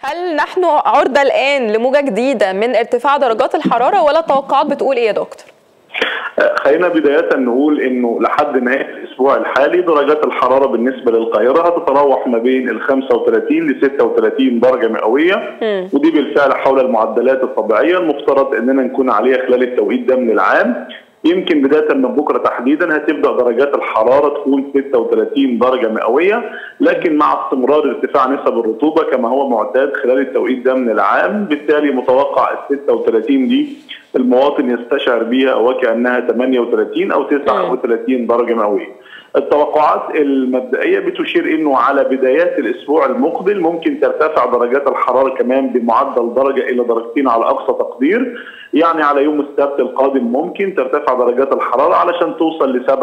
هل نحن عرضة الآن لموجة جديدة من ارتفاع درجات الحرارة ولا التوقعات بتقول إيه يا دكتور؟ خلينا بداية نقول انه لحد نهاية الاسبوع الحالي درجات الحرارة بالنسبة للقاهرة هتتراوح ما بين ال 35 ل 36 درجة مئوية ودي بالفعل حول المعدلات الطبيعية المفترض اننا نكون عليها خلال التوقيت ده من العام يمكن بدايه من بكره تحديدا هتبدا درجات الحراره تكون 36 درجه مئويه لكن مع استمرار ارتفاع نسب الرطوبه كما هو معتاد خلال التوقيت ده من العام بالتالي متوقع ال 36 دي المواطن يستشعر بها وكانها 38 او 39 درجه مئويه. التوقعات المبدئيه بتشير انه على بدايات الاسبوع المقبل ممكن ترتفع درجات الحراره كمان بمعدل درجه الى درجتين على اقصى تقدير يعني على يوم السبت القادم ممكن ترتفع درجات الحراره علشان توصل ل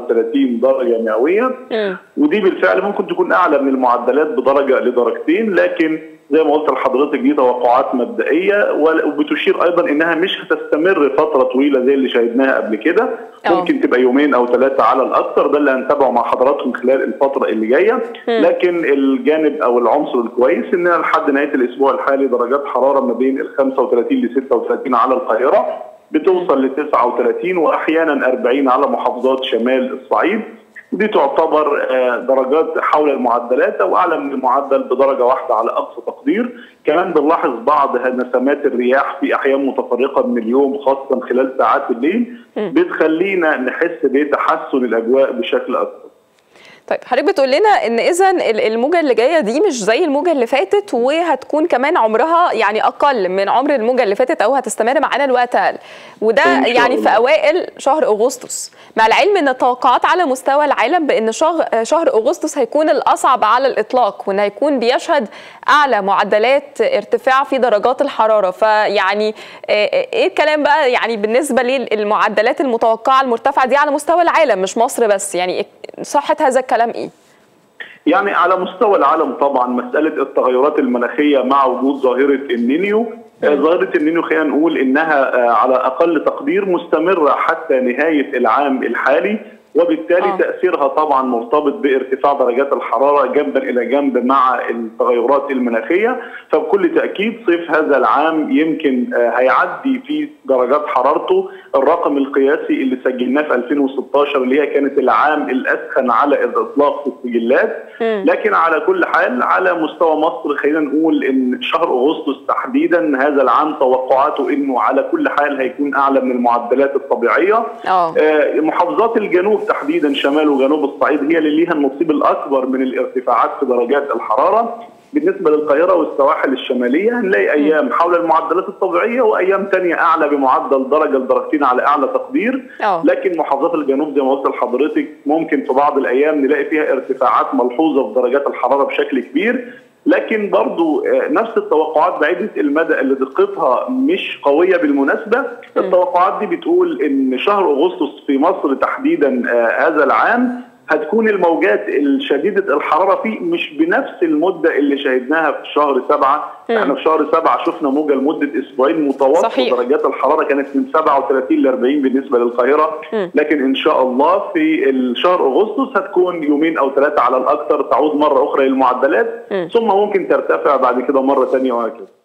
37 درجه مئويه ودي بالفعل ممكن تكون اعلى من المعدلات بدرجه لدرجتين لكن زي ما قلت لحضرتك دي توقعات مبدئيه وبتشير ايضا انها مش هتستمر فتره طويله زي اللي شاهدناها قبل كده ممكن تبقى يومين او ثلاثه على الاكثر ده اللي هنتابعه مع حضراتكم خلال الفتره اللي جايه لكن الجانب او العنصر الكويس ان لحد نهايه الاسبوع الحالي درجات حراره ما بين ال 35 ل 36 على القاهره بتوصل ل 39 واحيانا 40 على محافظات شمال الصعيد دي تعتبر درجات حول المعدلات او اعلى من المعدل بدرجه واحده على اقصى تقدير، كمان بنلاحظ بعض نسمات الرياح في احيان متفرقه من اليوم خاصه خلال ساعات الليل بتخلينا نحس بتحسن الاجواء بشكل اكبر. طيب حضرتك بتقول لنا ان اذا الموجه اللي جايه دي مش زي الموجه اللي فاتت وهتكون كمان عمرها يعني اقل من عمر الموجه اللي فاتت او هتستمر معانا الوقت اقل وده يعني في اوائل شهر اغسطس مع العلم ان التوقعات على مستوى العالم بان شهر شهر اغسطس هيكون الاصعب على الاطلاق وان هيكون بيشهد اعلى معدلات ارتفاع في درجات الحراره فيعني ايه الكلام بقى يعني بالنسبه للمعدلات المتوقعه المرتفعه دي على مستوى العالم مش مصر بس يعني صحه هذا الكلام ايه؟ يعني على مستوى العالم طبعا مساله التغيرات المناخيه مع وجود ظاهره النينيو ظاهره النينيو خلينا نقول انها على اقل تقدير مستمره حتى نهايه العام الحالي وبالتالي أوه. تاثيرها طبعا مرتبط بارتفاع درجات الحراره جنبا الى جنب مع التغيرات المناخيه فبكل تاكيد صيف هذا العام يمكن هيعدي في درجات حرارته الرقم القياسي اللي سجلناه في 2016 اللي هي كانت العام الاسخن على الاطلاق في السجلات لكن على كل حال على مستوى مصر خلينا نقول ان شهر اغسطس تحديدا هذا العام توقعاته انه على كل حال هيكون اعلى من المعدلات الطبيعيه أوه. محافظات الجنوب تحديدا شمال وجنوب الصعيد هي اللي ليها النصيب الاكبر من الارتفاعات في درجات الحراره بالنسبه للقاهره والسواحل الشماليه هنلاقي ايام حول المعدلات الطبيعيه وايام ثانيه اعلى بمعدل درجه لدرجتين على اعلى تقدير أوه. لكن محافظات الجنوب زي ما قلت لحضرتك ممكن في بعض الايام نلاقي فيها ارتفاعات ملحوظه في درجات الحراره بشكل كبير لكن برضو نفس التوقعات بعيدة المدى اللي دقتها مش قوية بالمناسبة التوقعات دي بتقول ان شهر اغسطس في مصر تحديدا هذا العام هتكون الموجات الشديدة الحرارة فيه مش بنفس المدة اللي شاهدناها في شهر سبعة م. احنا في شهر سبعة شفنا موجة لمدة اسبوعين متوسط درجات الحرارة كانت من 37 ل 40 بالنسبة للقاهرة م. لكن ان شاء الله في الشهر اغسطس هتكون يومين او ثلاثة على الاكثر تعود مرة اخرى للمعدلات م. ثم ممكن ترتفع بعد كده مرة ثانية وهكذا